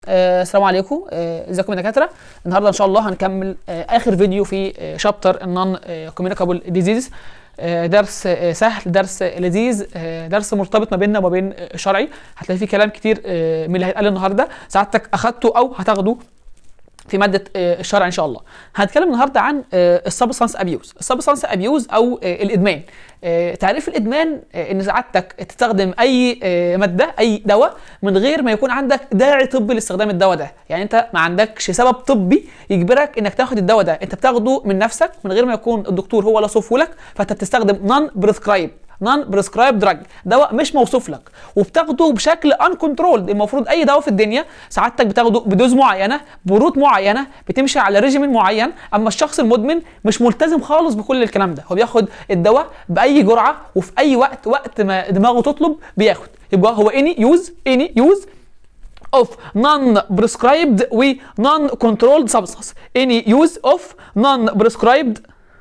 آه، السلام عليكم آه، ازيكم يا دكاتره النهارده ان شاء الله هنكمل آه، اخر فيديو في شابتر النون كوميونيكابل ديزيز درس آه، سهل درس لذيذ آه، درس مرتبط ما بيننا وما بين آه، شرعي هتلاقي فيه كلام كتير آه، من اللي هيتقال النهارده سعادتك اخدته او هتاخده في ماده آه، الشرع ان شاء الله هنتكلم النهارده عن السبستانس ابيوز السبستانس ابيوز او آه، الادمان آه، تعريف الادمان آه، ان سعادتك تستخدم اي آه، ماده اي دواء من غير ما يكون عندك داعي طبي لاستخدام الدواء ده يعني انت ما عندكش سبب طبي يجبرك انك تاخد الدواء ده انت بتاخده من نفسك من غير ما يكون الدكتور هو اللي صفه لك فانت بتستخدم نون بريسكرايب نون بريسكرايب دراج دواء مش موصوف لك وبتاخده بشكل ان كنترولد المفروض اي دواء في الدنيا سعادتك بتاخده بدوز معينه بروت معينه بتمشي على ريجيمين معين اما الشخص المدمن مش ملتزم خالص بكل الكلام ده هو بياخد الدواء باي جرعه وفي اي وقت وقت ما دماغه تطلب بياخد يبقى هو اني يوز اني يوز of non-prescribed و non-controlled substance any use of non-prescribed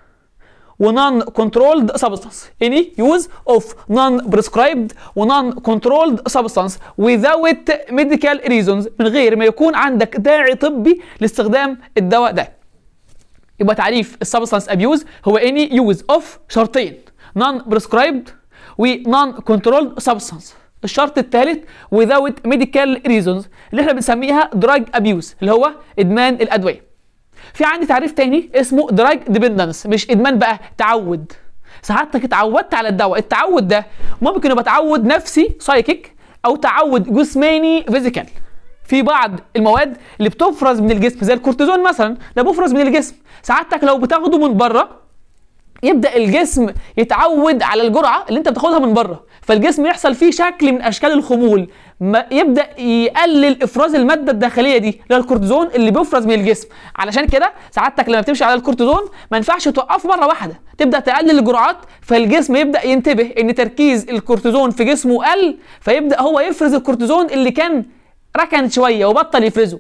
و non-controlled substance any use of non-prescribed و non-controlled substance without medical reasons من غير ما يكون عندك داعي طبي لاستخدام الدواء ده يبقى تعريف السبستانس ابيوز هو any use of شرطين non-prescribed و non-controlled substance الشرط الثالث without medical reasons اللي احنا بنسميها drug abuse اللي هو ادمان الادويه في عندي تعريف تاني اسمه دراج ديبندنس مش ادمان بقى تعود سعادتك اتعودت على الدواء التعود ده ممكن يبقى تعود نفسي سايكيك او تعود جسماني فيزيكال في بعض المواد اللي بتفرز من الجسم زي الكورتيزون مثلا ده بيفرز من الجسم سعادتك لو بتاخده من بره يبدا الجسم يتعود على الجرعه اللي انت بتاخدها من بره فالجسم يحصل فيه شكل من اشكال الخمول ما يبدا يقلل افراز الماده الداخليه دي اللي هي الكورتيزون اللي بيفرز من الجسم علشان كده سعادتك لما بتمشي على الكورتيزون ما ينفعش توقف مره واحده تبدا تقلل الجرعات فالجسم يبدا ينتبه ان تركيز الكورتيزون في جسمه قل فيبدا هو يفرز الكورتيزون اللي كان ركن شويه وبطل يفرزه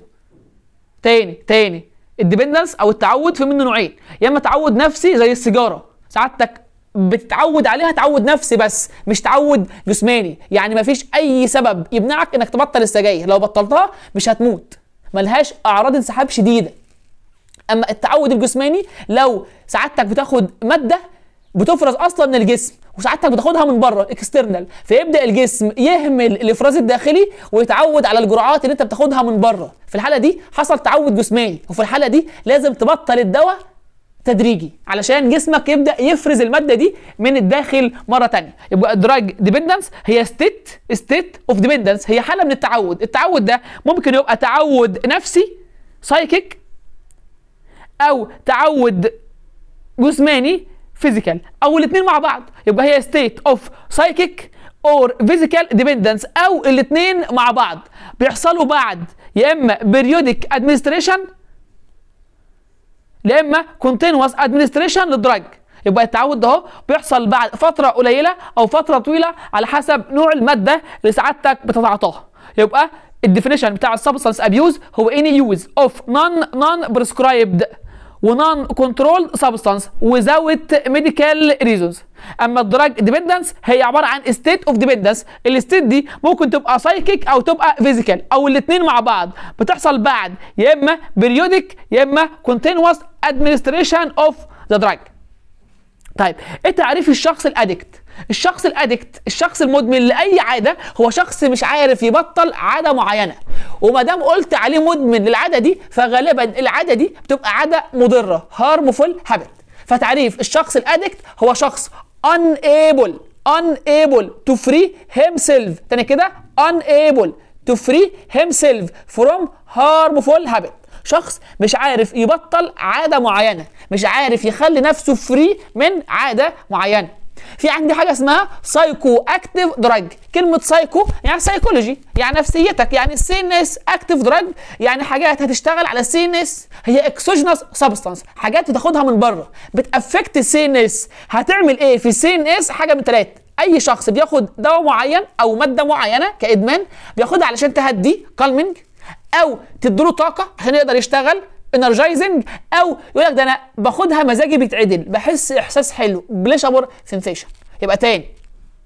تاني تاني الديبندنس او التعود في منه نوعين يا اما تعود نفسي زي السيجاره سعادتك بتتعود عليها تعود نفسي بس مش تعود جسماني يعني مفيش اي سبب يمنعك انك تبطل السجاير لو بطلتها مش هتموت ملهاش اعراض انسحاب شديده اما التعود الجسماني لو سعادتك بتاخد ماده بتفرز اصلا من الجسم وساعتك بتاخدها من بره اكسترنال فيبدا الجسم يهمل الافراز الداخلي ويتعود على الجرعات اللي انت بتاخدها من بره في الحاله دي حصل تعود جسماني وفي الحاله دي لازم تبطل الدواء تدريجي علشان جسمك يبدا يفرز الماده دي من الداخل مره تانية يبقى الدراج ديبندنس هي ستيت ستيت اوف ديبندنس هي حاله من التعود التعود ده ممكن يبقى تعود نفسي سايكيك او تعود جسماني فيزيكال او الاثنين مع بعض يبقى هي ستيت اوف سايكيك اور فيزيكال ديبندنس او الاثنين مع بعض بيحصلوا بعد يا اما بيريودك ادمنستريشن يا اما كونتينوس ادمنستريشن للدراج يبقى التعود ده اهو بيحصل بعد فتره قليله او فتره طويله على حسب نوع الماده اللي سعادتك بتتعاطاها يبقى الديفينيشن بتاع السبستانس ابيوز هو any use of non non prescribed ونون كنترول سبستانس without medical reasons اما الدراج ديبندنس هي عباره عن ستيت اوف ديبندنس الستيت دي ممكن تبقى سايكيك او تبقى فيزيكال او الاثنين مع بعض بتحصل بعد يا اما بيريودك يا اما كونتينوس ادمنستريشن اوف ذا دراج طيب ايه تعريف الشخص الادكت الشخص الادكت الشخص المدمن لاي عاده هو شخص مش عارف يبطل عاده معينه وما دام قلت عليه مدمن للعاده دي فغالبا العاده دي بتبقى عاده مضره هارمفول هابت فتعريف الشخص الادكت هو شخص unable unable to free himself تاني كده unable to free himself from harmful habit شخص مش عارف يبطل عاده معينه مش عارف يخلي نفسه فري من عاده معينه في عندي حاجه اسمها سايكو اكتيف دراج كلمه سايكو يعني سايكولوجي يعني نفسيتك يعني السي ان اس اكتيف دراج يعني حاجات هتشتغل على السي ان اس هي اكسوجينوس سبستانس حاجات بتاخدها من بره بتافكت السي ان اس هتعمل ايه في السي ان اس حاجه من ثلاثه اي شخص بياخد دواء معين او ماده معينه كادمان بياخدها علشان تهديه كالمنج او تديله طاقه عشان يقدر يشتغل انرجايزنج او يقول لك ده انا باخدها مزاجي بيتعدل بحس احساس حلو بليشابر سنسيشن يبقى تاني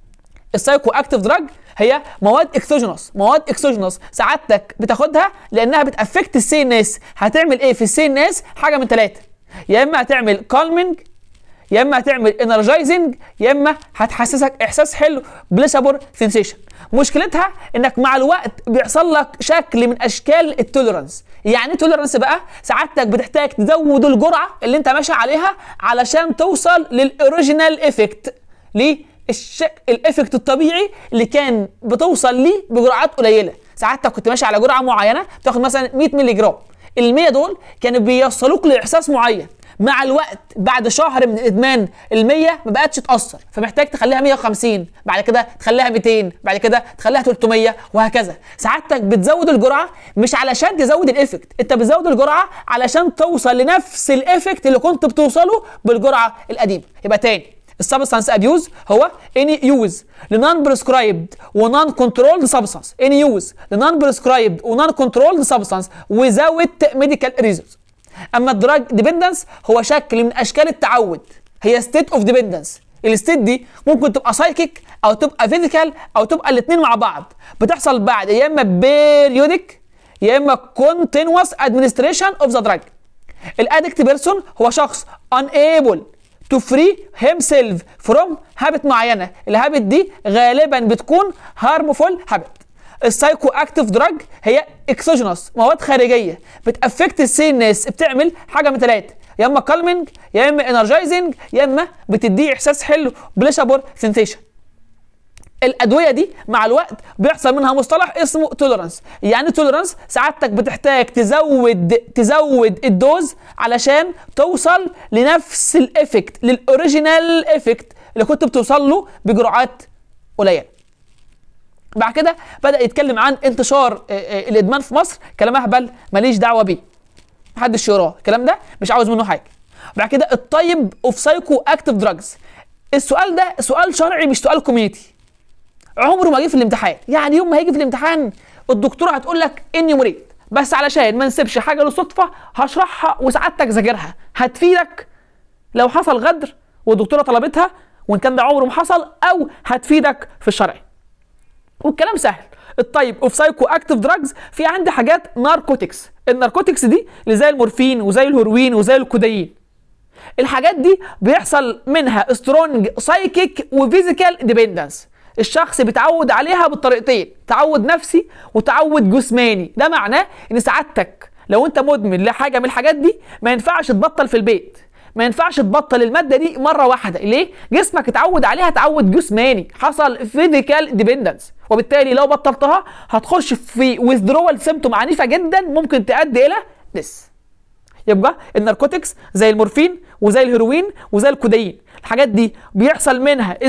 السايكو اكتيف دراج هي مواد اكسوجينوس مواد اكسوجينوس سعادتك بتاخدها لانها بتافكت السي ان اس هتعمل ايه في السي ان اس حاجه من ثلاثه يا اما هتعمل كالمنج يا اما هتعمل انرجايزنج يا اما هتحسسك احساس حلو بليسابور سنسيشن مشكلتها انك مع الوقت بيحصل لك شكل من اشكال التوليرانس يعني ايه توليرانس بقى سعادتك بتحتاج تزود الجرعه اللي انت ماشي عليها علشان توصل للاوريجينال افكت ليه الشك... الافكت الطبيعي اللي كان بتوصل ليه بجرعات قليله سعادتك كنت ماشي على جرعه معينه بتاخد مثلا 100 مللي جرام ال 100 دول كانوا بيوصلوك لاحساس معين مع الوقت بعد شهر من ادمان ال 100 ما بقتش تاثر فمحتاج تخليها 150 بعد كده تخليها 200 بعد كده تخليها 300 وهكذا سعادتك بتزود الجرعه مش علشان تزود الافكت انت بتزود الجرعه علشان توصل لنفس الافكت اللي كنت بتوصله بالجرعه القديمه يبقى تاني السبستانس ابيوز هو اني يوز لنون بريسكرايبد ونون كنترولد سبستانس اني يوز لنون بريسكرايبد ونون كنترولد سبستانس without ميديكال ريزونز اما الدراج ديبندنس هو شكل من اشكال التعود هي ستيت اوف ديبندنس الستيت دي ممكن تبقى سايكيك او تبقى فيزيكال او تبقى الاثنين مع بعض بتحصل بعد يا اما بيريودك يا اما كونتينوس ادمنستريشن اوف ذا دراج الادكت بيرسون هو شخص unable to free himself from habit معينه الهابت دي غالبا بتكون harmful habit السايكو اكتيف دراج هي اكسوجينوس مواد خارجيه بتافكت السي ان اس بتعمل حاجه من ثلاثه يا اما كالمنج يا اما انرجايزنج يا اما بتديه احساس حلو بليشابور سنسيشن الادويه دي مع الوقت بيحصل منها مصطلح اسمه توليرانس يعني توليرانس سعادتك بتحتاج تزود تزود الدوز علشان توصل لنفس الافكت للاوريجينال افكت اللي كنت بتوصل له بجرعات قليله بعد كده بدا يتكلم عن انتشار الادمان في مصر كلام اهبل ماليش دعوه بيه محدش يقراه الكلام ده مش عاوز منه حاجه بعد كده الطيب اوف سايكو اكتيف دراجز السؤال ده سؤال شرعي مش سؤال كوميدي عمره ما جه في الامتحان يعني يوم ما هيجي في الامتحان الدكتوره هتقول لك اني مريض بس علشان ما نسيبش حاجه للصدفه هشرحها وسعادتك ذاكرها هتفيدك لو حصل غدر والدكتوره طلبتها وان كان ده عمره ما حصل او هتفيدك في الشرعي والكلام سهل الطيب اوف سايكو اكتيف دراجز في عندي حاجات ناركوتكس الناركوتكس دي اللي زي المورفين وزي الهيروين وزي الكودايين الحاجات دي بيحصل منها سترونج سايكيك وفيزيكال ديبندنس الشخص بيتعود عليها بالطريقتين تعود نفسي وتعود جسماني ده معناه ان سعادتك لو انت مدمن لحاجه من الحاجات دي ما ينفعش تبطل في البيت ما ينفعش تبطل الماده دي مره واحده ليه جسمك اتعود عليها تعود جسماني حصل فيزيكال ديبندنس وبالتالي لو بطلتها هتخش في ويزدرول سيمتوم عنيفه جدا ممكن تؤدي الى ديس يبقى الناركوتكس زي المورفين وزي الهيروين وزي الكودايين الحاجات دي بيحصل منها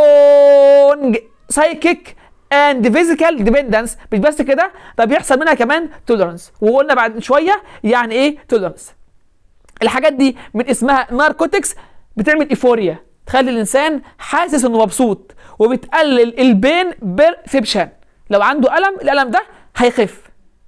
سترونج سايكيك اند فيزيكال ديبندنس مش بس كده ده بيحصل منها كمان توليرانس وقلنا بعد شويه يعني ايه توليرانس الحاجات دي من اسمها ناركوتكس بتعمل ايفوريا تخلي الانسان حاسس انه مبسوط وبتقلل البين بيرسبشن لو عنده الم الالم ده هيخف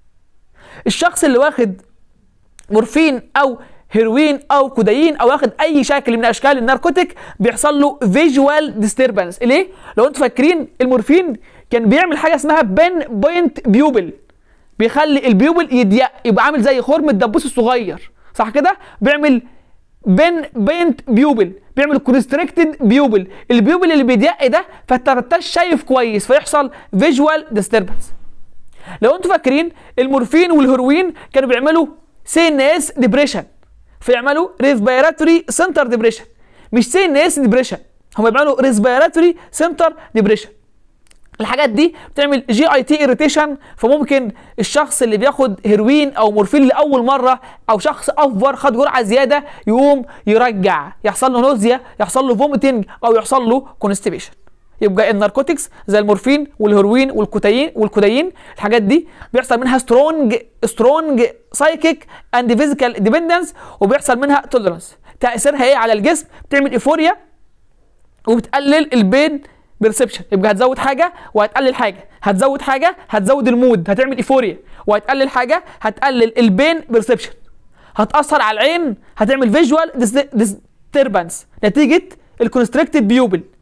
الشخص اللي واخد مورفين او هيروين او كودايين او واخد اي شكل من اشكال الناركوتيك بيحصل له فيجوال ديستربنس ليه لو انتوا فاكرين المورفين كان بيعمل حاجه اسمها بين بوينت بيوبل بيخلي البيوبل يضيق يبقى عامل زي خرم الدبوس الصغير صح كده بيعمل بين بينت بيوبل بيعمل كونستريكتد بيوبل البيوبل اللي بيضيق ده فانت ما انتش شايف كويس فيحصل فيجوال ديستربنس لو انتوا فاكرين المورفين والهيروين كانوا بيعملوا سي ان اس ديبريشن فيعملوا ريسبيراتوري سنتر ديبريشن مش سي ان اس ديبريشن هم بيعملوا ريسبيراتوري سنتر ديبريشن الحاجات دي بتعمل جي اي تي اريتيشن فممكن الشخص اللي بياخد هيروين او مورفين لاول مره او شخص افور خد جرعه زياده يقوم يرجع يحصل له نوزيا يحصل له فوميتنج او يحصل له كونستيبيشن يبقى الناركوتكس زي المورفين والهيروين والكوتايين والكودايين الحاجات دي بيحصل منها سترونج سترونج سايكيك اند فيزيكال ديبندنس وبيحصل منها توليرانس تاثيرها ايه على الجسم بتعمل ايفوريا وبتقلل البين بيرسبشن يبقى هتزود حاجه وهتقلل حاجه هتزود حاجه هتزود المود هتعمل ايفوريا وهتقلل حاجه هتقلل البين بيرسبشن هتاثر على العين هتعمل فيجوال ديستربنس نتيجه الكونستريكتد بيوبل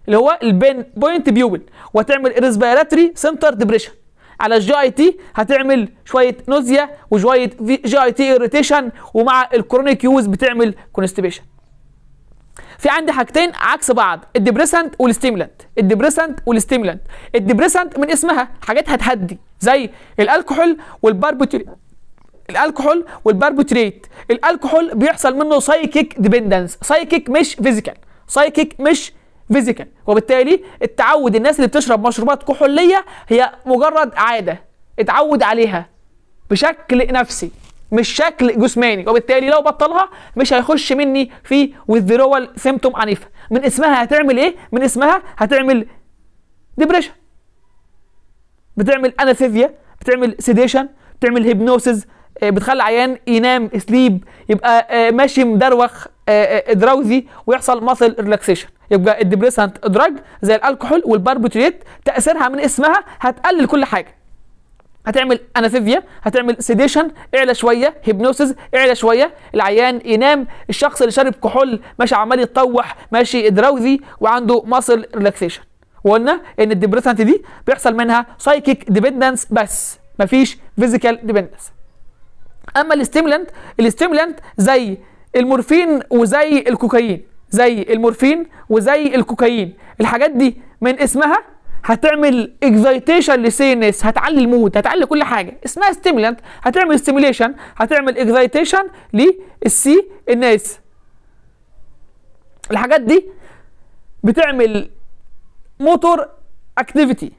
اللي هو البين بوينت بيوبل وتعمل ريسبيراتوري سنتر ديبريشن على الجي اي تي هتعمل شويه نوزيا وشويه جي اي تي اريتيشن ومع الكرونيك يوز بتعمل كونستيبيشن في عندي حاجتين عكس بعض الديبريسنت والستيمولانت الديبريسنت والستيمولانت الديبريسنت من اسمها حاجات هتهدي زي الكحول والباربيتوريت الكحول والباربيتوريت الكحول بيحصل منه سايكيك ديبندنس سايكيك مش فيزيكال سايكيك مش فيزيكال وبالتالي التعود الناس اللي بتشرب مشروبات كحوليه هي مجرد عاده اتعود عليها بشكل نفسي مش شكل جسماني وبالتالي لو بطلها مش هيخش مني في withdrawal سيمتوم عنيفه من اسمها هتعمل ايه من اسمها هتعمل ديبريشن بتعمل اناثيزيا بتعمل سيديشن بتعمل هيبنوسيس بتخلي عيان ينام سليب يبقى آه، ماشي مدروخ دراوزي ويحصل ماسل ريلاكسيشن يبقى الديبريسنت دراج زي الكحول والباربيتريت تاثيرها من اسمها هتقلل كل حاجه هتعمل اناثيزيا هتعمل سيديشن اعلى شويه هيبنوسيس اعلى شويه العيان ينام الشخص اللي شارب كحول ماشي عمال يتطوح ماشي دراوزي وعنده ماسل ريلاكسيشن وقلنا ان الديبريسنت دي بيحصل منها سايكيك ديبندنس بس مفيش فيزيكال ديبندنس اما الاستيمولانت الاستيمولانت زي المورفين وزي الكوكايين زي المورفين وزي الكوكايين الحاجات دي من اسمها هتعمل اكزايتيشن لسينس هتعلي المود هتعلي كل حاجه اسمها ستيمولانت هتعمل ستيميوليشن هتعمل اكزايتيشن للسي الناس الحاجات دي بتعمل موتور اكتيفيتي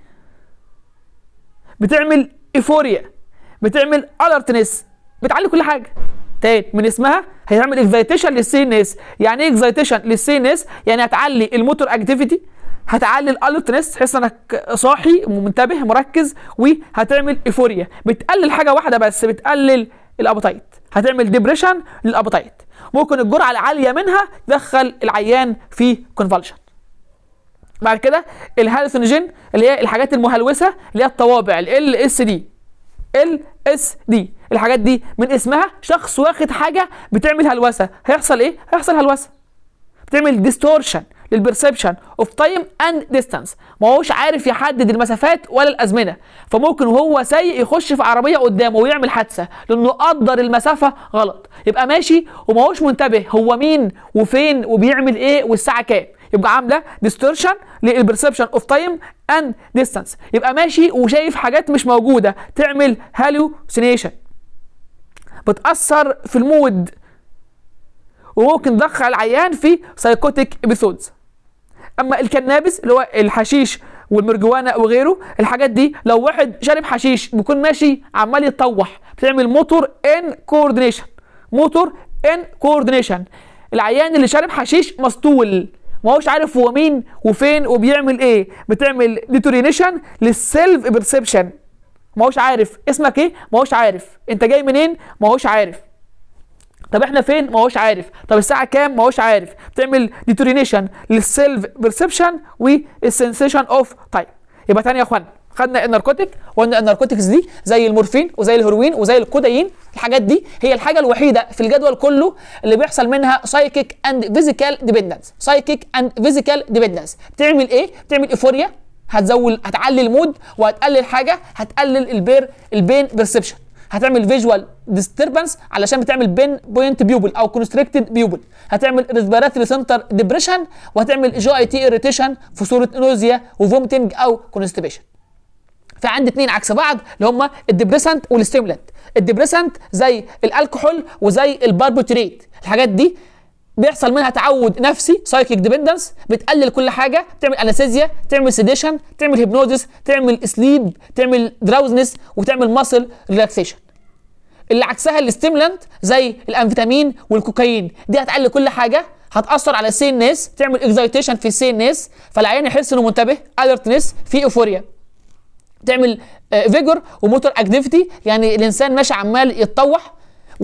بتعمل ايفوريا بتعمل الرتنس بتعلي كل حاجه تاني من اسمها هيعمل اكزايتيشن للسي ان اس يعني ايه اكزايتيشن للسي ان اس يعني هتعلي الموتور اكتيفيتي هتعلي الالرتنس تحس انك صاحي ومنتبه مركز وهتعمل ايفوريا بتقلل حاجه واحده بس بتقلل الابيتايت هتعمل ديبريشن للابيتايت ممكن الجرعه العاليه منها تدخل العيان في كونفالشن بعد كده الهالوسينوجين اللي هي الحاجات المهلوسه اللي هي الطوابع ال اس دي ال اس دي الحاجات دي من اسمها شخص واخد حاجه بتعمل هلوسه هيحصل ايه هيحصل هلوسه بتعمل ديستورشن للبرسبشن اوف تايم اند ديستانس ما هوش عارف يحدد المسافات ولا الازمنه فممكن وهو سايق يخش في عربيه قدامه ويعمل حادثه لانه قدر المسافه غلط يبقى ماشي وما هوش منتبه هو مين وفين وبيعمل ايه والساعه كام يبقى عامله ديستورشن للبرسبشن اوف تايم اند ديستانس يبقى ماشي وشايف حاجات مش موجوده تعمل هالوسينيشن بتاثر في المود وممكن تدخل العيان في سايكوتيك ابيسودز اما الكنابس اللي هو الحشيش والمرجوانه وغيره الحاجات دي لو واحد شارب حشيش بيكون ماشي عمال يتطوح بتعمل موتور ان كوردينيشن موتور ان كوردينيشن العيان اللي شارب حشيش مسطول ما هوش عارف هو مين وفين وبيعمل ايه بتعمل ديتورينيشن للسيلف بيرسبشن ما هوش عارف اسمك ايه ما هوش عارف انت جاي منين ما هوش عارف طب احنا فين ما هوش عارف طب الساعه كام ما هوش عارف بتعمل ديتورينيشن للسيلف بيرسبشن والسنسيشن اوف تايم يبقى تاني يا اخوانا خدنا الناركوتيك وقلنا الناركوتكس دي زي المورفين وزي الهيروين وزي الكودايين الحاجات دي هي الحاجه الوحيده في الجدول كله اللي بيحصل منها سايكيك اند فيزيكال ديبندنس سايكيك اند فيزيكال ديبندنس بتعمل ايه بتعمل ايفوريا هتزود هتعلي المود وهتقلل حاجه هتقلل البير البين بيرسبشن هتعمل فيجوال ديستربنس علشان بتعمل بين بوينت بيوبل او كونستريكتد بيوبل هتعمل ريسبيراتوري سنتر ديبريشن وهتعمل جي اي تي اريتيشن في صوره نوزيا وفومتنج او كونستيبيشن في عندي اتنين عكس بعض اللي هما الديبريسنت والستيمولانت الديبريسنت زي الكحول وزي الباربيتوريت الحاجات دي بيحصل منها تعود نفسي سايكيك ديبندنس بتقلل كل حاجه تعمل انستيزيا تعمل سيديشن تعمل هيبنوزيس تعمل سليب تعمل دراوزنس وتعمل ماسل ريلاكسيشن اللي عكسها الاستيمولانت زي الانفيتامين والكوكايين دي هتقلل كل حاجه هتاثر على السي ان اس تعمل اكزايتيشن في السي ان اس فالعيان يحس انه منتبه الرتنس في ايفوريا تعمل فيجور وموتور اكتيفيتي يعني الانسان ماشي عمال يتطوح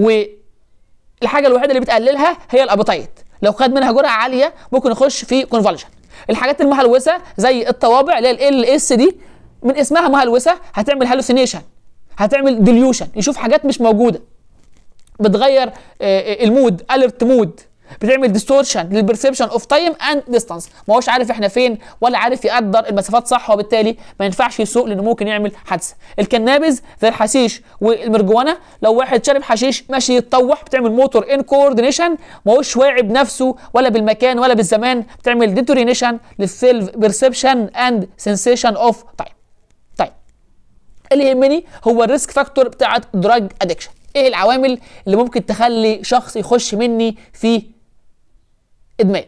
والحاجه الوحيده اللي بتقللها هي الابيتايت لو خد منها جرعه عاليه ممكن يخش في كونفالجن الحاجات المهلوسه زي الطوابع اللي هي ال اس دي من اسمها مهلوسه هتعمل هالوسينيشن هتعمل ديليوشن يشوف حاجات مش موجوده بتغير المود الرت مود بتعمل ديستورشن للبرسبشن اوف تايم اند ديستانس ما هوش عارف احنا فين ولا عارف يقدر المسافات صح وبالتالي ما ينفعش يسوق لانه ممكن يعمل حادثه الكنابز زي الحشيش والمرجوانه لو واحد شارب حشيش ماشي يتطوح بتعمل موتور ان كوردينيشن ما هوش واعي بنفسه ولا بالمكان ولا بالزمان بتعمل ديتورينيشن للسيلف بيرسبشن اند سنسيشن اوف تايم طيب اللي يهمني هو الريسك فاكتور بتاعت دراج ادكشن ايه العوامل اللي ممكن تخلي شخص يخش مني في ادمان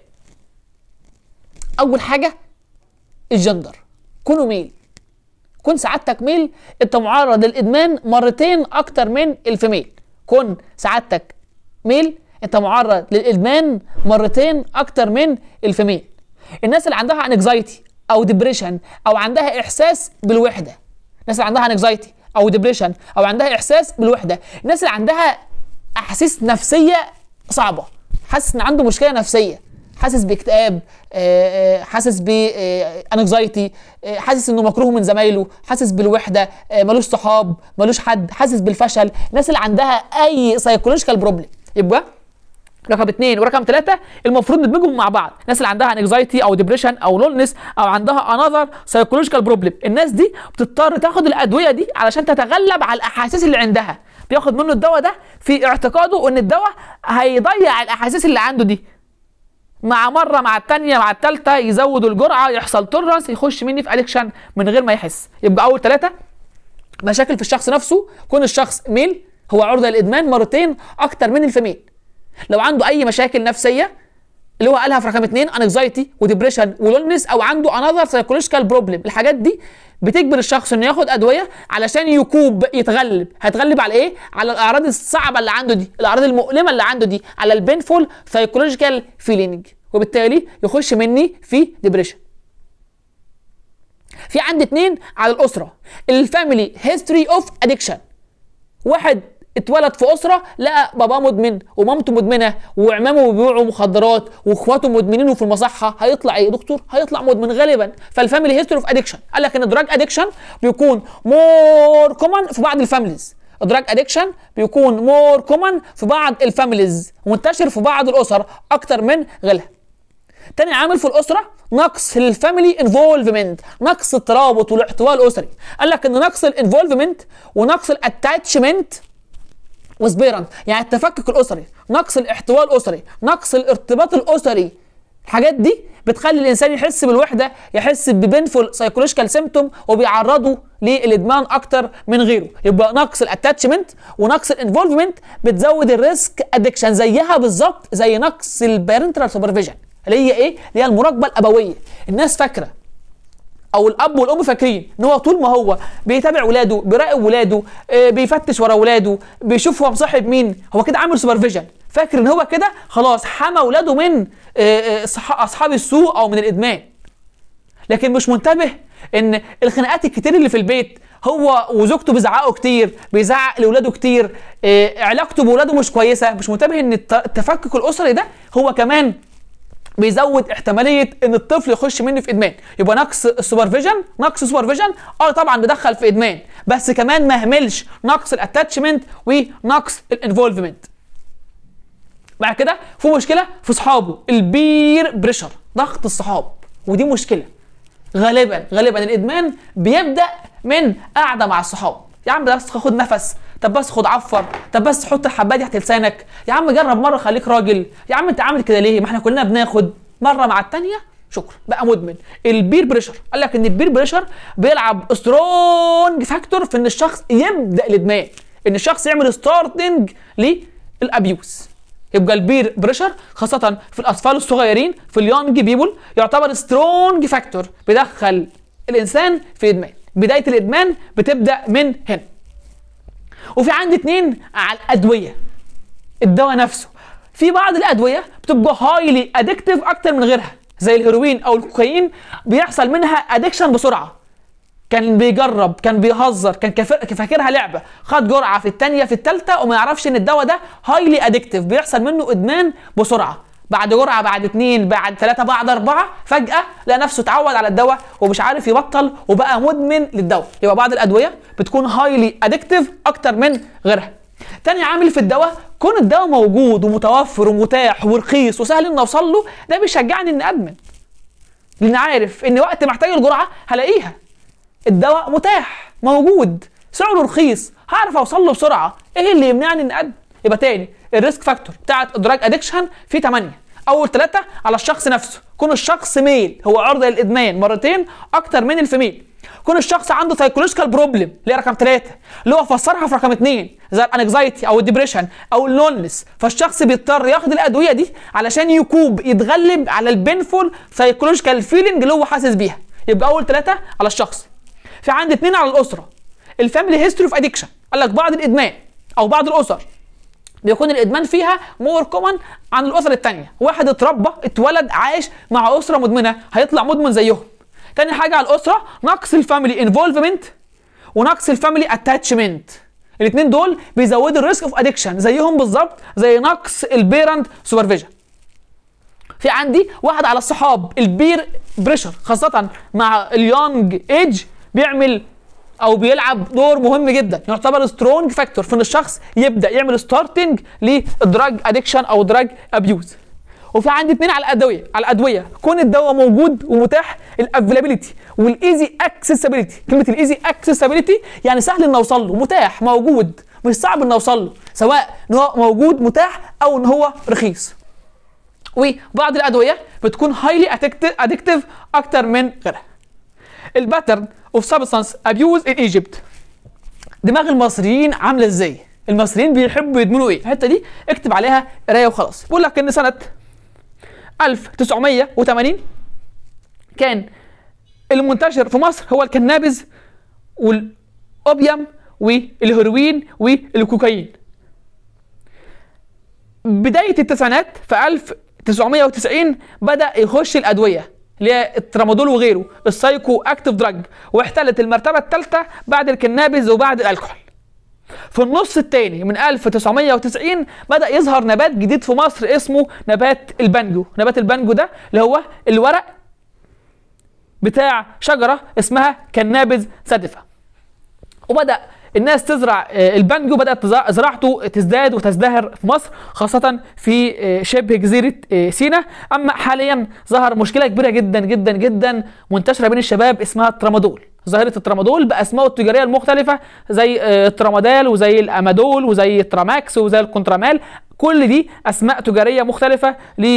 اول حاجه الجندر كونوا ميل كن سعادتك ميل انت معرض للادمان مرتين اكتر من الفيميل كن سعادتك ميل انت معرض للادمان مرتين اكتر من الفيميل الناس اللي عندها انكزايتي او ديبريشن او عندها احساس بالوحده الناس اللي عندها انكزايتي او ديبريشن او عندها احساس بالوحده الناس اللي عندها احاسيس نفسيه صعبه حاسس ان عنده مشكله نفسيه حاسس باكتئاب آه، آه، حاسس بانكزايتي حاسس انه مكروه من زمايله حاسس بالوحده آه، ملوش صحاب ملوش حد حاسس بالفشل الناس اللي عندها اي سايكولوجيكال بروبلم يبقى رقم اثنين ورقم ثلاثة المفروض ندمجهم مع بعض الناس اللي عندها انكزايتي او ديبريشن او لونس او عندها انذر سايكولوجيكال بروبلم الناس دي بتضطر تاخد الادويه دي علشان تتغلب على الاحاسيس اللي عندها بياخد منه الدواء ده في اعتقاده ان الدواء هيضيع الاحاسيس اللي عنده دي مع مره مع الثانيه مع الثالثه يزودوا الجرعه يحصل تولرنس يخش مني في ادكشن من غير ما يحس يبقى اول ثلاثه مشاكل في الشخص نفسه كون الشخص ميل هو عرضه للادمان مرتين اكتر من الفيميل لو عنده اي مشاكل نفسيه اللي هو قالها في رقم اثنين انكزايتي وديبريشن ولونس او عنده انذر سايكولوجيكال بروبلم الحاجات دي بتجبر الشخص انه ياخد ادويه علشان يكوب يتغلب هيتغلب على ايه على الاعراض الصعبه اللي عنده دي الاعراض المؤلمه اللي عنده دي على البينفول سايكولوجيكال فيلينج وبالتالي يخش مني في ديبريشن في عندي اتنين على الاسره الفاميلي هيستوري اوف ادكشن واحد اتولد في اسره لقى باباه مدمن ومامته مدمنه وعمامه بيبيعوا مخدرات واخواته مدمنين وفي المصحه هيطلع ايه يا دكتور هيطلع مدمن غالبا فالفاميلي هيستوري اوف ادكشن قال لك ان الدراج ادكشن بيكون مور كومن في بعض الفاميليز الدراج ادكشن بيكون مور كومن في بعض الفاميليز منتشر في بعض الاسر اكتر من غيرها تاني عامل في الاسره نقص الفاميلي انفولفمنت نقص الترابط والاحتواء الاسري قال لك ان نقص الانفولفمنت ونقص الاتاتشمنت وسبيرنت يعني التفكك الاسري نقص الاحتواء الاسري نقص الارتباط الاسري الحاجات دي بتخلي الانسان يحس بالوحده يحس ببينفول سايكولوجيكال سيمتوم وبيعرضه للادمان اكتر من غيره يبقى نقص الاتاتشمنت ونقص الانفولفمنت بتزود الريسك ادكشن زيها بالظبط زي نقص البارنترال سوبرفيجن اللي هي ايه اللي هي المراقبه الابويه الناس فاكره او الاب والام فاكرين ان هو طول ما هو بيتابع ولاده بيراقب ولاده آه، بيفتش ورا ولاده بيشوف هو مصاحب مين هو كده عامل سوبرفيجن فاكر ان هو كده خلاص حمى ولاده من آه، آه، صح- اصحاب السوء او من الادمان لكن مش منتبه ان الخناقات الكتير اللي في البيت هو وزوجته بيزعقوا كتير بيزعق لاولاده كتير آه، علاقته باولاده مش كويسه مش منتبه ان الت- التفكك الاسري ده هو كمان بيزود احتماليه ان الطفل يخش مني في ادمان يبقى نقص السوبرفيجن نقص السوبرفيجن اه طبعا بيدخل في ادمان بس كمان ما اهملش نقص الاتاتشمنت ونقص الانفولفمنت بعد كده في مشكله في صحابه البير بريشر ضغط الصحاب ودي مشكله غالبا غالبا الادمان بيبدا من قاعده مع الصحاب يا عم بس خد نفس طب بس خد عفر طب بس حط الحبايه دي تحت لسانك يا عم جرب مره خليك راجل يا عم انت عامل كده ليه ما احنا كلنا بناخد مره مع التانيه شكرا بقى مدمن البير بريشر قال لك ان البير بريشر بيلعب سترونج فاكتور في ان الشخص يبدا الادمان ان الشخص يعمل ستارتنج للابيوز يبقى البير بريشر خاصة في الأطفال الصغيرين في اليونج بيبول يعتبر سترونج فاكتور بيدخل الإنسان في إدمان بداية الإدمان بتبدأ من هنا وفي عندي اتنين على الأدوية الدواء نفسه في بعض الأدوية بتبقى هايلي أدكتيف أكتر من غيرها زي الهيروين أو الكوكايين بيحصل منها أدكشن بسرعة كان بيجرب كان بيهزر كان كفا- فاكرها لعبه خد جرعه في الثانيه في الثالثه وما يعرفش ان الدواء ده هايلي ادكتيف بيحصل منه ادمان بسرعه بعد جرعه بعد اثنين بعد ثلاثه بعد اربعه فجاه لقى نفسه اتعود على الدواء ومش عارف يبطل وبقى مدمن للدواء يبقى بعض الادويه بتكون هايلي ادكتيف اكتر من غيرها تاني عامل في الدواء كون الدواء موجود ومتوفر ومتاح ورخيص وسهل ان اوصل له ده بيشجعني اني ادمن لان عارف ان وقت محتاج الجرعه هلاقيها الدواء متاح موجود سعره رخيص هعرف اوصل له بسرعه ايه اللي يمنعني اني ادمن يبقى تاني الريسك فاكتور بتاعت الدراج ادكشن في 8 اول ثلاثه على الشخص نفسه كون الشخص ميل هو عرضه للادمان مرتين اكتر من الفيميل كون الشخص عنده سايكولوجيكال بروبلم اللي هي رقم ثلاثه اللي هو فسرها في رقم اثنين زي الانكزايتي او الدبريشن او اللونلس فالشخص بيضطر ياخد الادويه دي علشان يكوب يتغلب على البينفول سايكولوجيكال فيلينج اللي هو حاسس بيها يبقى اول ثلاثه على الشخص في عندي اثنين على الاسره الفاميلي هيستوري اوف ادكشن قال لك بعض الادمان او بعض الاسر بيكون الادمان فيها مور كومن عن الاسر الثانيه واحد اتربى اتولد عايش مع اسره مدمنه هيطلع مدمن زيهم تاني حاجه على الاسره نقص الفاميلي انفولفمنت ونقص الفاميلي اتاتشمنت الاثنين دول بيزودوا الريسك اوف ادكشن زيهم بالظبط زي نقص البيرنت سوبرفيجن في عندي واحد على الصحاب البير بريشر خاصه مع اليونج ايج بيعمل او بيلعب دور مهم جدا يعتبر سترونج فاكتور في ان الشخص يبدا يعمل ستارتنج للدراج ادكشن او دراج ابيوز وفي عندي اثنين على الادويه على الادويه كون الدواء موجود ومتاح الافيلابيلتي والايزي اكسسبيلتي كلمه الايزي اكسسبيلتي يعني سهل ان اوصل له متاح موجود مش صعب ان اوصل له سواء ان هو موجود متاح او ان هو رخيص وبعض الادويه بتكون هايلي ادكتيف اكتر من غيرها الباترن اوف سبستانس ابيوز ان ايجيبت دماغ المصريين عامله ازاي المصريين بيحبوا يدمنوا ايه الحته دي اكتب عليها قرايه وخلاص بيقول لك ان سنه 1980 كان المنتشر في مصر هو الكنابز والاوبيوم والهيروين والكوكايين بدايه التسعينات في 1990 بدا يخش الادويه اللي هي الترامادول وغيره السايكو اكتيف دراج واحتلت المرتبه الثالثه بعد الكنابز وبعد الكحول في النص الثاني من 1990 بدا يظهر نبات جديد في مصر اسمه نبات البانجو نبات البانجو ده اللي هو الورق بتاع شجره اسمها كنابز سادفه وبدا الناس تزرع البانجو بدات زراعته تزداد وتزدهر في مصر خاصه في شبه جزيره سيناء اما حاليا ظهر مشكله كبيره جدا جدا جدا منتشره بين الشباب اسمها الترامادول ظاهره الترامادول باسمائه التجاريه المختلفه زي الترامادال وزي الامادول وزي التراماكس وزي الكونترامال كل دي اسماء تجاريه مختلفه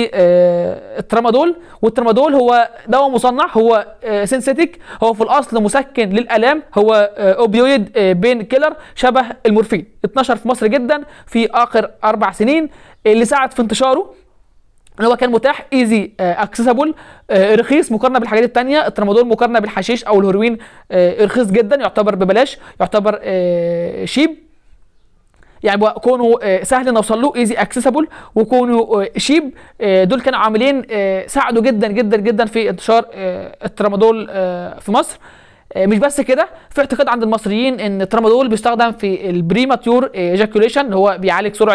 للترامادول والترامادول هو دواء مصنع هو سينثيتيك هو في الاصل مسكن للالام هو اوبيويد بين كيلر شبه المورفين اتنشر في مصر جدا في اخر اربع سنين اللي ساعد في انتشاره ان هو كان متاح ايزي اكسسبل رخيص مقارنه بالحاجات التانية الترامادول مقارنه بالحشيش او الهيروين رخيص جدا يعتبر ببلاش يعتبر شيب يعني كونه سهل ان اوصل له ايزي اكسسبل وكونه شيب دول كانوا عاملين ساعدوا جدا جدا جدا في انتشار الترامادول في مصر مش بس كده في اعتقاد عند المصريين ان الترامادول بيستخدم في البريماتيور ايجاكوليشن اللي هو بيعالج سرعه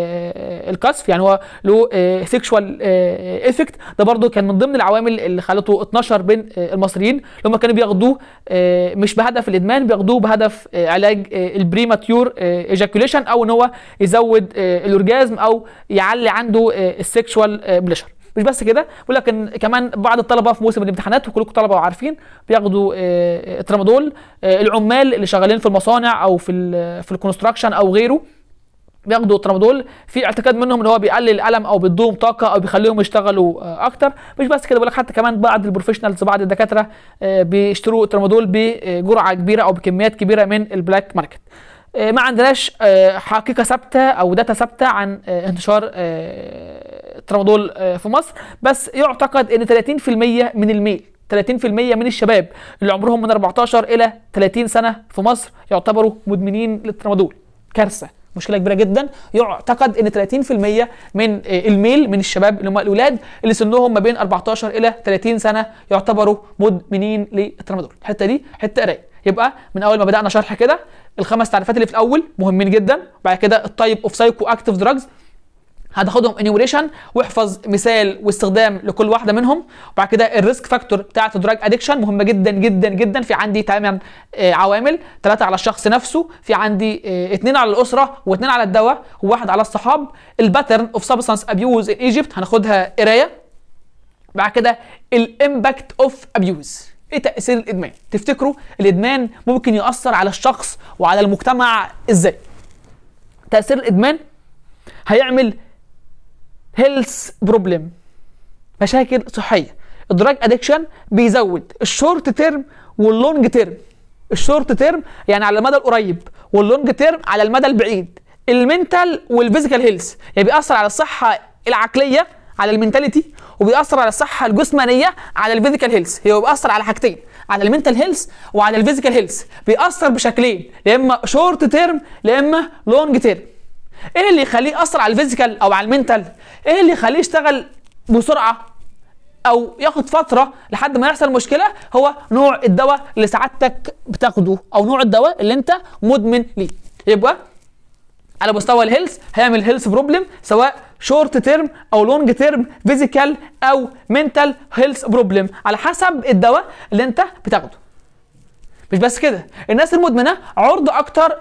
القذف يعني هو له سيكشوال افكت ده برضو كان من ضمن العوامل اللي خلته اتنشر بين المصريين اللي هم كانوا بياخدوه مش بهدف الادمان بياخدوه بهدف علاج البريماتيور ايجاكوليشن او ان هو يزود الاورجازم او يعلي عنده السيكشوال بليشر مش بس كده بيقول لك ان كمان بعض الطلبه في موسم الامتحانات وكلكم طلبه وعارفين بياخدوا الترامادول العمال اللي شغالين في المصانع او في ال في الكونستراكشن او غيره بياخدوا الترامادول في اعتقاد منهم ان هو بيقلل الالم او بيدوهم طاقه او بيخليهم يشتغلوا اكتر مش بس كده بقول لك حتى كمان بعض البروفيشنالز بعض الدكاتره بيشتروا الترامادول بجرعه كبيره او بكميات كبيره من البلاك ماركت ما عندناش حقيقه ثابته او داتا ثابته عن انتشار الترامادول في مصر بس يعتقد ان 30% من الميل 30% من الشباب اللي عمرهم من 14 الى 30 سنه في مصر يعتبروا مدمنين للترامادول كارثه مشكله كبيره جدا يعتقد ان 30% من الميل من الشباب اللي هم الاولاد اللي سنهم ما بين 14 الى 30 سنه يعتبروا مدمنين للترامادول الحته دي حته قرايه يبقى من اول ما بدانا شرح كده الخمس تعريفات اللي في الاول مهمين جدا بعد كده التايب اوف سايكو اكتيف دراجز هتاخدهم انيميشن واحفظ مثال واستخدام لكل واحده منهم وبعد كده الريسك فاكتور بتاعت الدراج ادكشن مهمه جدا جدا جدا في عندي 8 عوامل ثلاثه على الشخص نفسه في عندي اثنين على الاسره واثنين على الدواء وواحد على الصحاب الباترن اوف سبستانس ابيوز ان ايجيبت هناخدها قرايه بعد كده الامباكت اوف ابيوز ايه تاثير الادمان تفتكروا الادمان ممكن ياثر على الشخص وعلى المجتمع ازاي تاثير الادمان هيعمل هيلث بروبلم مشاكل صحيه الدراج ادكشن بيزود الشورت تيرم واللونج تيرم الشورت تيرم يعني على المدى القريب واللونج تيرم على المدى البعيد المنتال والفيزيكال هيلث يعني بيأثر على الصحه العقليه على المنتاليتي وبيأثر على الصحه الجسمانيه على الفيزيكال هيلث هو بيأثر على حاجتين على المنتال هيلث وعلى الفيزيكال هيلث بيأثر بشكلين يا اما شورت تيرم يا اما لونج تيرم ايه اللي يخليه يأثر على الفيزيكال او على المنتال ايه اللي يخليه يشتغل بسرعه او ياخد فتره لحد ما يحصل مشكله هو نوع الدواء اللي سعادتك بتاخده او نوع الدواء اللي انت مدمن ليه يبقى على مستوى الهيلث هيعمل هيلث بروبلم سواء شورت تيرم او لونج تيرم فيزيكال او منتال هيلث بروبلم على حسب الدواء اللي انت بتاخده مش بس كده الناس المدمنه عرضه اكتر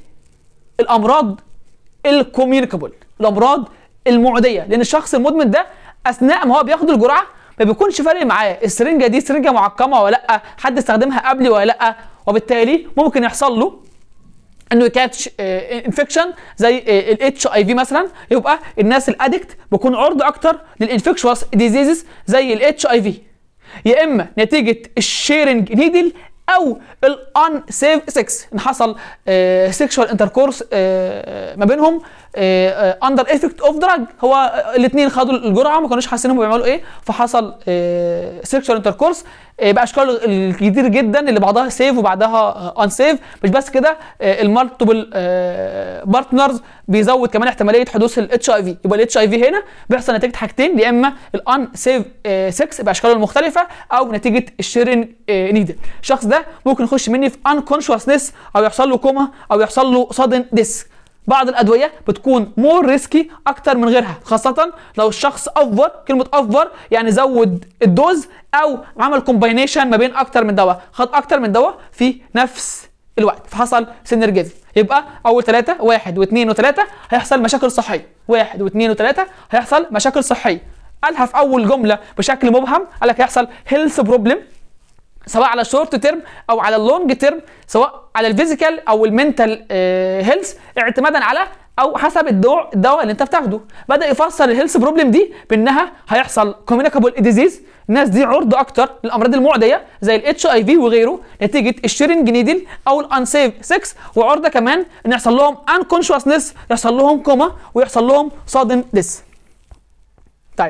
للامراض الكوميونيكابل الامراض المعديه لان الشخص المدمن ده اثناء ما هو بياخد الجرعه ما بيكونش فارق معاه السرنجه دي سرنجه معقمه ولا لا حد استخدمها قبلي ولا لا وبالتالي ممكن يحصل له انه يكاتش انفكشن زي الاتش اي في مثلا يبقى الناس الادكت بيكون عرضه اكتر للانفكشوس ديزيزز زي الاتش اي في يا اما نتيجه الشيرنج نيدل او الان سيف 6 ان حصل سيكشوال انتركورس ما بينهم اندر افكت اوف دراج هو الاثنين خدوا الجرعه ما كانوش حاسين هم بيعملوا ايه فحصل سيكشوال انتركورس باشكال الكتير جدا اللي بعضها سيف وبعدها ان سيف مش بس كده المالتيبل بارتنرز بيزود كمان احتماليه حدوث الاتش اي في يبقى الاتش اي في هنا بيحصل نتيجه حاجتين يا اما الان سيف 6 باشكاله المختلفه او نتيجه الشيرن نيدل الشخص ده ممكن يخش مني في انكونشوسنس او يحصل له كوما او يحصل له صدن ديسك بعض الادويه بتكون مور ريسكي اكتر من غيرها خاصه لو الشخص افور كلمه افور يعني زود الدوز او عمل كومباينيشن ما بين اكتر من دواء خد اكتر من دواء في نفس الوقت فحصل سينرجيزم يبقى اول ثلاثه واحد واثنين وثلاثه هيحصل مشاكل صحيه واحد واثنين وثلاثه هيحصل مشاكل صحيه قالها في اول جمله بشكل مبهم قال لك هيحصل هيلث بروبلم سواء على الشورت تيرم او على اللونج تيرم سواء على الفيزيكال او المنتال هيلث اعتمادا على او حسب الدواء الدواء اللي انت بتاخده بدا يفسر الهيلث بروبلم دي بانها هيحصل كوميونيكابل ديزيز الناس دي عرضه اكتر للامراض المعديه زي الاتش اي في وغيره نتيجه الشيرنج نيدل او الانسيف 6 وعرضه كمان ان يحصل لهم انكونشوسنس يحصل لهم كوما ويحصل لهم صادم ديس طيب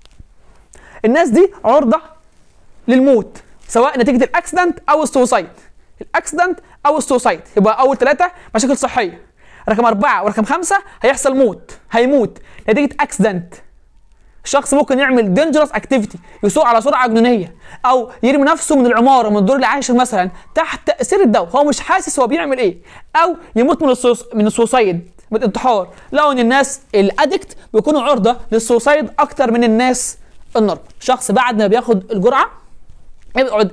الناس دي عرضه للموت سواء نتيجه الاكسيدنت او السوسايد الاكسيدنت او السوسايد يبقى اول ثلاثه مشاكل صحيه رقم أربعة ورقم خمسة هيحصل موت هيموت نتيجة أكسيدنت الشخص ممكن يعمل دينجرس اكتيفيتي يسوق على سرعه جنونيه او يرمي نفسه من العماره من الدور العاشر مثلا تحت تاثير الدواء هو مش حاسس هو بيعمل ايه او يموت من السوس من السوسايد من الانتحار لو ان الناس الادكت بيكونوا عرضه للسوسايد اكتر من الناس النورمال شخص بعد ما بياخد الجرعه يقعد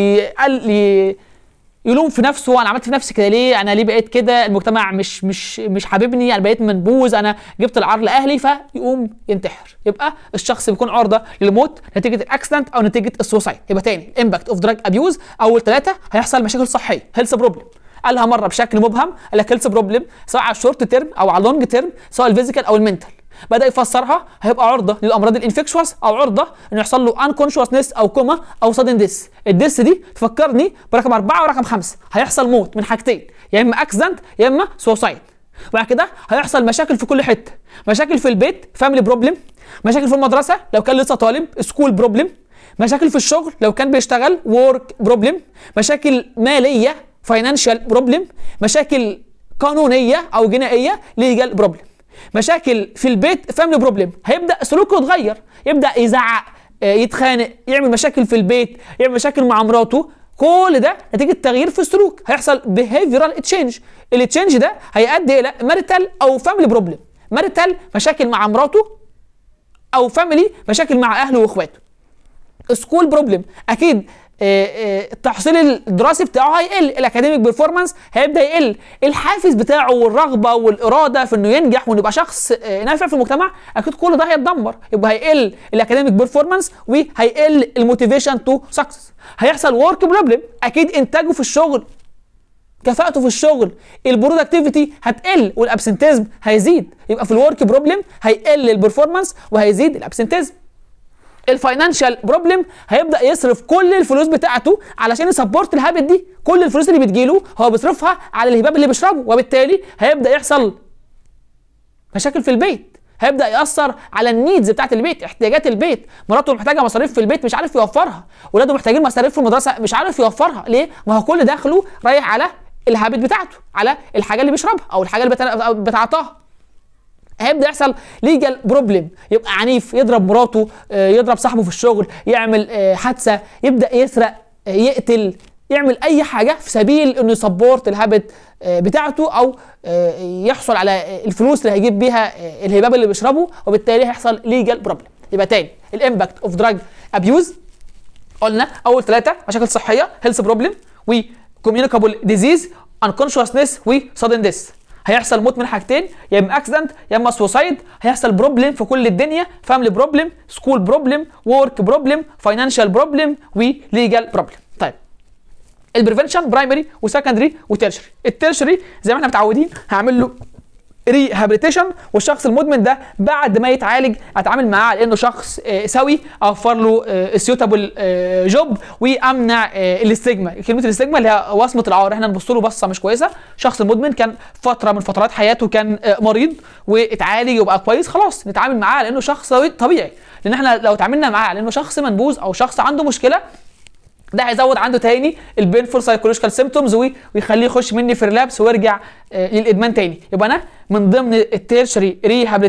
يقل يلوم في نفسه انا عملت في نفسي كده ليه انا ليه بقيت كده المجتمع مش مش مش حاببني انا بقيت منبوذ انا جبت العار لاهلي فيقوم ينتحر يبقى الشخص بيكون عرضه للموت نتيجه الاكسيدنت او نتيجه السوسايد يبقى تاني الامباكت اوف دراج ابيوز اول ثلاثه هيحصل مشاكل صحيه هيلث بروبلم قالها مره بشكل مبهم قال لك هيلث بروبلم سواء على الشورت تيرم او على اللونج تيرم سواء الفيزيكال او المنتال بدا يفسرها هيبقى عرضه للامراض الانفكشوس او عرضه انه يحصل له انكونشوسنس او كوما او سادن ديس الديس دي تفكرني برقم أربعة ورقم خمسة هيحصل موت من حاجتين يا اما اكسيدنت يا اما سوسايد وبعد كده هيحصل مشاكل في كل حته مشاكل في البيت فاميلي بروبلم مشاكل في المدرسه لو كان لسه طالب سكول بروبلم مشاكل في الشغل لو كان بيشتغل ورك بروبلم مشاكل ماليه فاينانشال بروبلم مشاكل قانونيه او جنائيه ليجال بروبلم مشاكل في البيت فاميلي بروبلم هيبدا سلوكه يتغير يبدا يزعق يتخانق يعمل مشاكل في البيت يعمل مشاكل مع مراته كل ده نتيجه تغيير في السلوك هيحصل behavioral تشينج التشينج ده هيؤدي الى ماريتال او فاميلي بروبلم ماريتال مشاكل مع مراته او فاميلي مشاكل مع اهله واخواته سكول بروبلم اكيد آه، آه، التحصيل الدراسي بتاعه هيقل الاكاديميك بيرفورمانس هيبدا يقل الحافز بتاعه والرغبه والاراده في انه ينجح وانه يبقى شخص آه، نافع في المجتمع اكيد كل ده هيتدمر يبقى هيقل الاكاديميك بيرفورمانس وهيقل الموتيفيشن تو سكسس هيحصل ورك بروبلم اكيد انتاجه في الشغل كفاءته في الشغل البرودكتيفيتي هتقل والابسنتيزم هيزيد يبقى في الورك بروبلم هيقل البرفورمانس وهيزيد الابسنتيزم الفاينانشال بروبلم هيبدا يصرف كل الفلوس بتاعته علشان يسبورت الهابت دي كل الفلوس اللي بتجيله هو بيصرفها على الهباب اللي بيشربه وبالتالي هيبدا يحصل مشاكل في البيت هيبدا ياثر على النيدز بتاعت البيت احتياجات البيت مراته محتاجه مصاريف في البيت مش عارف يوفرها ولاده محتاجين مصاريف في المدرسه مش عارف يوفرها ليه ما هو كل دخله رايح على الهابت بتاعته على الحاجه اللي بيشربها او الحاجه اللي بتاع- بتاعتها هيبدا يحصل ليجال بروبلم يبقى عنيف يضرب مراته آه، يضرب صاحبه في الشغل يعمل آه، حادثه يبدا يسرق آه، يقتل يعمل اي حاجه في سبيل انه يسبورت الهابت آه، بتاعته او آه، يحصل على آه، الفلوس اللي هيجيب بيها آه، الهباب اللي بيشربه وبالتالي هيحصل ليجال بروبلم يبقى تاني الامباكت اوف دراج ابيوز قلنا اول ثلاثه مشاكل صحيه هيلث بروبلم وكوميونيكابل ديزيز انكونشوسنس وسادن ديس هيحصل موت من حاجتين يا اما اكسيدنت يا اما سوسايد هيحصل بروبلم في كل الدنيا فاميلي بروبلم سكول بروبلم ورك بروبلم فاينانشال بروبلم وليجال بروبلم طيب البريفنشن برايمري وسكندري وتيرشري التيرشري زي ما احنا متعودين هعمل له ريهابيليتيشن والشخص المدمن ده بعد ما يتعالج اتعامل معاه على انه شخص آه، سوي اوفر له سيوتابل جوب وامنع آه، الاستجما كلمه الاستجما اللي هي وصمه العار احنا نبص له بصه مش كويسه شخص مدمن كان فتره من فترات حياته كان آه، مريض واتعالج وبقى كويس خلاص نتعامل معاه على انه شخص سوي طبيعي لان احنا لو اتعاملنا معاه على انه شخص منبوذ او شخص عنده مشكله ده هيزود عنده تاني البينفول سايكولوجيكال سيمتومز ويخليه يخش مني في ريلابس ويرجع آه، للادمان تاني يبقى انا من ضمن التيرشري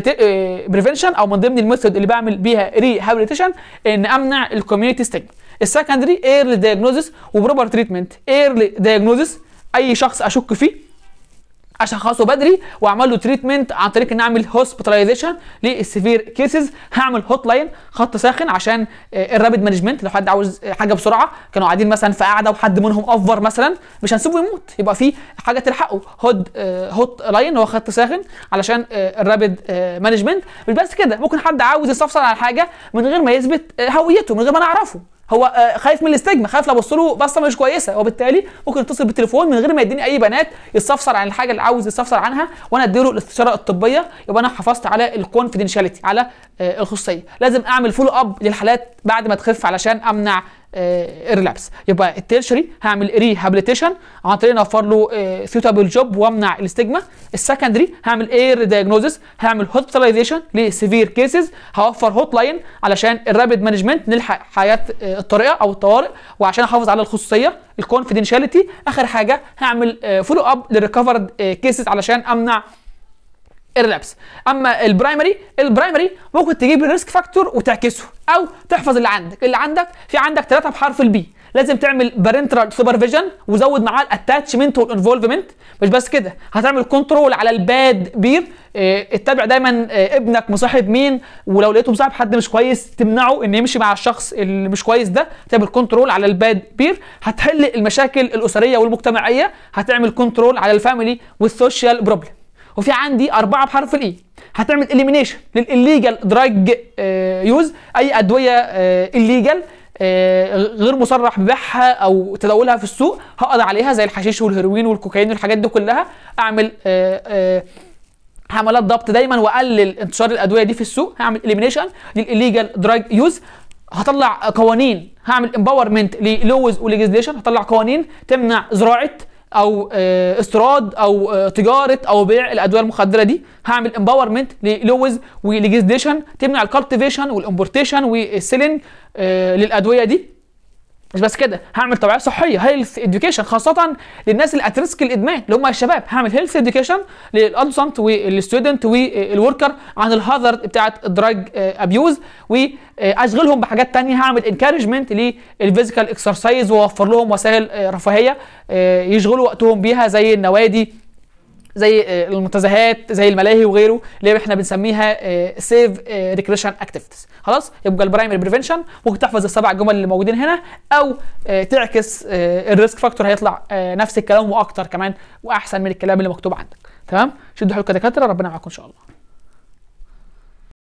بريفنشن او من ضمن الميثود اللي بعمل بيها ريهابيليتيشن ان امنع الكوميونتي ستيجما السكندري ايرلي دايجنوزس وبروبر تريتمنت ايرلي دايجنوزس اي شخص اشك فيه اشخصه بدري واعمل له تريتمنت عن طريق ان اعمل هوسبيتاليزيشن للسيفير كيسز هعمل هوت لاين خط ساخن عشان آه، الرابيد مانجمنت لو حد عاوز آه، حاجه بسرعه كانوا قاعدين مثلا في قاعده وحد منهم افور مثلا مش هنسيبه يموت يبقى في حاجه تلحقه هود آه، هوت لاين هو خط ساخن علشان آه، الرابيد آه، مانجمنت مش بس كده ممكن حد عاوز يستفسر على حاجه من غير ما يثبت آه، هويته من غير ما نعرفه هو آه، خايف من الاستجمة خايف لو بص له بصه مش كويسه وبالتالي ممكن يتصل بالتليفون من غير ما يديني اي بيانات يستفسر عن الحاجه اللي عاوز يستفسر عنها وانا اديله الاستشاره الطبيه يبقى انا حافظت على الكونفيدنشاليتي على آه، الخصوصيه لازم اعمل فولو اب للحالات بعد ما تخف علشان امنع آه، الريلابس يبقى التيرشري هعمل ريهابيليتيشن عن طريق ان اوفر له سيوتابل جوب وامنع الاستجما السكندري هعمل اير دايجنوزس هعمل هوسبيتاليزيشن لسيفير كيسز هوفر هوت لاين علشان الرابيد مانجمنت نلحق حياه آه، الطريقه او الطوارئ وعشان احافظ على الخصوصيه الكونفيدنشاليتي اخر حاجه هعمل فولو اب للريكفرد كيسز علشان امنع الريلابس اما البرايمري البرايمري ممكن تجيب الريسك فاكتور وتعكسه او تحفظ اللي عندك اللي عندك في عندك ثلاثه بحرف البي لازم تعمل بارنترال سوبرفيجن وزود معاه الاتاتشمنت والانفولفمنت مش بس كده هتعمل كنترول على الباد بير اه اتبع دايما اه ابنك مصاحب مين ولو لقيته مصاحب حد مش كويس تمنعه ان يمشي مع الشخص اللي مش كويس ده تعمل كنترول على الباد بير هتحل المشاكل الاسريه والمجتمعيه هتعمل كنترول على الفاميلي والسوشيال بروبلم وفي عندي أربعة بحرف الإي هتعمل إليمينيشن للإليجال دراج يوز أي أدوية إليجال غير مصرح ببيعها أو تداولها في السوق هقضي عليها زي الحشيش والهيروين والكوكايين والحاجات دي كلها أعمل آه، آه، حملات ضبط دايما واقلل انتشار الادويه دي في السوق هعمل اليمينيشن للإليجال دراج يوز هطلع قوانين هعمل امباورمنت للوز وليجيزليشن هطلع قوانين تمنع زراعه او آه، استيراد او آه، تجاره او بيع الادويه المخدره دي هعمل امباورمنت للوز وليجيزليشن تمنع الكالتيفيشن والامبورتيشن والسيلينج آه، للادويه دي مش بس كده هعمل توعيه صحيه هيلث اديوكيشن خاصه للناس اللي اتريسك الادمان اللي هم الشباب هعمل هيلث اديوكيشن للادولسنت والستودنت والوركر عن الهازارد بتاعه الدراج ابيوز واشغلهم بحاجات تانية هعمل انكارجمنت للفيزيكال اكسرسايز واوفر لهم وسائل آه، رفاهيه آه، يشغلوا وقتهم بيها زي النوادي زي آه، المنتزهات زي الملاهي وغيره اللي احنا بنسميها سيف ريكريشن اكتيفيتيز خلاص يبقى البرايمري بريفنشن ممكن تحفظ السبع جمل اللي موجودين هنا او آه، تعكس آه، الريسك فاكتور هيطلع آه، نفس الكلام واكتر كمان واحسن من الكلام اللي مكتوب عندك تمام شدوا حيلكم يا دكاتره ربنا معاكم ان شاء الله